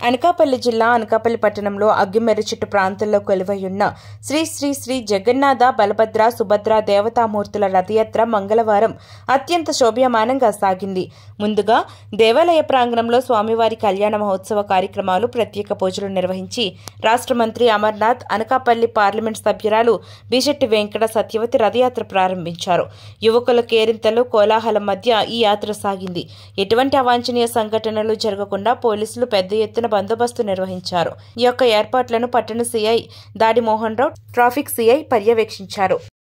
అనకాపల్లి జిల్లా అనకాపల్లి పట్టణంలో అగ్గిమెరుచుట్టు ప్రాంతంలో కొలువైయున్న శ్రీ శ్రీ శ్రీ జగన్నాథ బలభద్ర సుభద్ర దేవతామూర్తుల రథయాత్ర మంగళవారం అత్యంత శోభ్యమానంగా సాగింది ముందుగా దేవాలయ ప్రాంగణంలో స్వామివారి కళ్యాణ మహోత్సవ కార్యక్రమాలు ప్రత్యేక పూజలు నిర్వహించి రాష్ట్ర మంత్రి అమర్నాథ్ అనకాపల్లి పార్లమెంట్ సభ్యురాలు బిశెట్టి వెంకట సత్యవతి రథయాత్ర ప్రారంభించారు యువకుల కేరింతలు కోలాహలం మధ్య ఈ యాత్ర సాగింది ఎటువంటి అవాంఛనీయ సంఘటనలు జరగకుండా పోలీసులు పెద్ద ఎత్తున బందోబస్తు నిర్వహించారు ఈ యొక్క ఏర్పాట్లను పట్టణ సీఐ దాడి మోహన్ రావు ట్రాఫిక్ సీఐ పర్యవేక్షించారు